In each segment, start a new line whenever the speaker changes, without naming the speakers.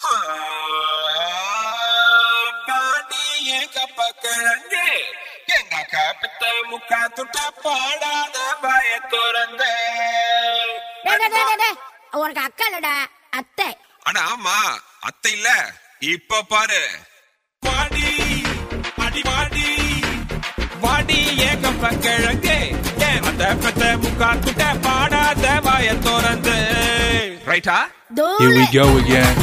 பாடியே கப்ப கிழங்கு எங்க காப்பத்த முக்கா துட்ட பாடாத பய துறந்த
டேய், டேய், டேய், டேய், டேய். உனக்கு அக்கா இல்லடா அத்தை
அட ஆமா அத்தை இல்ல இப்ப பாரு பாடி அடி பாடி வாடி ஏகப்ப கிழங்கு ஏன் அந்த பெத்த முக்கா துட்ட பாடாத வாய திறந்து ரைட்டா
Here we
தூளு
go again.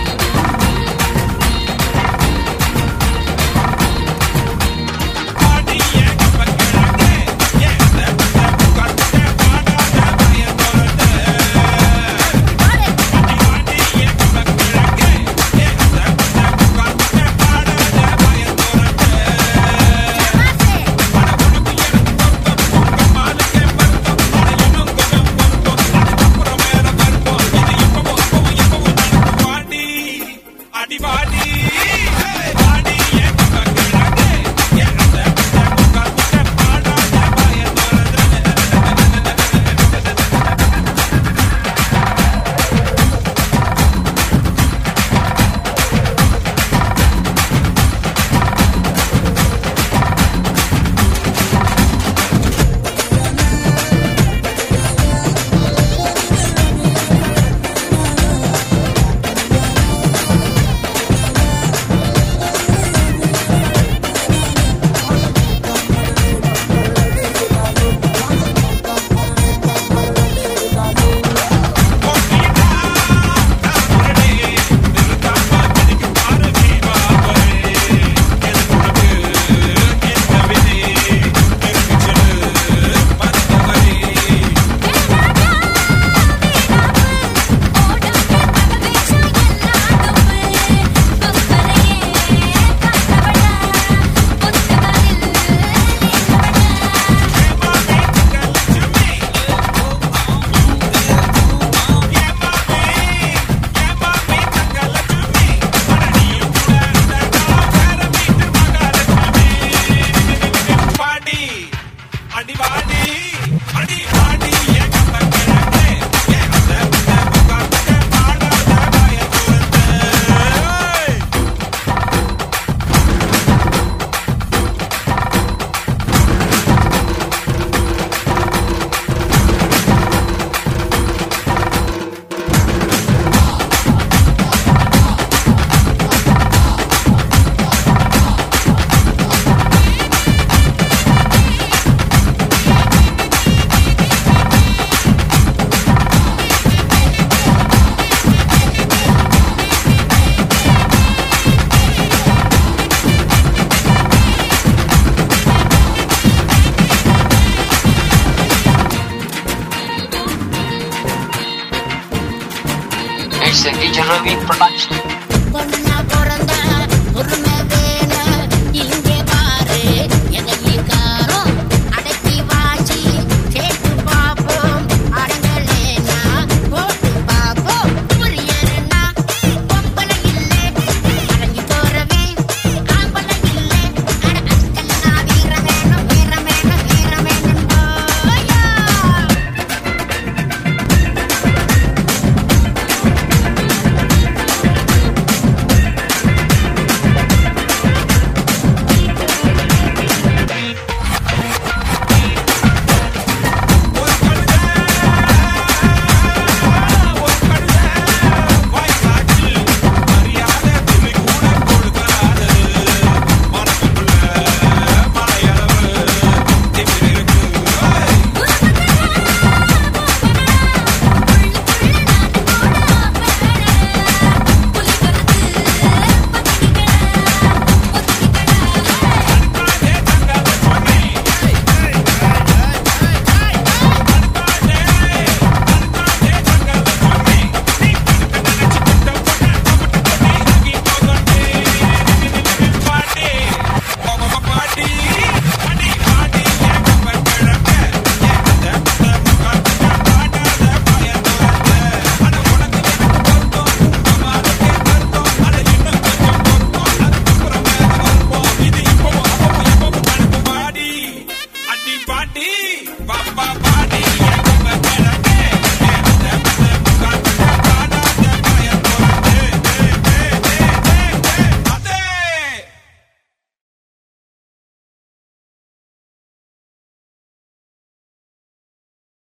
பாடி ஏகப்ப கிழங்கு ஏன் அந்த பெத்த முக்கா துட்ட பாடாத வாய திறந்து
பாடு.
வாடி ஏகப்ப கிழங்கு ஏன் அந்த பெத்த முக்கா துட்ட பாடாத வாய திறந்து
மாசு.
அடிவாடி வாடி என் கிழங்கு என் பாடாத பயத்தோட பாடி அடி வாடி அடி வாடி என் கிழங்கு என் பாடாத பயத்தோட
It's a DJ Ravi production.
பொண்ணா பிறந்தா உரிமை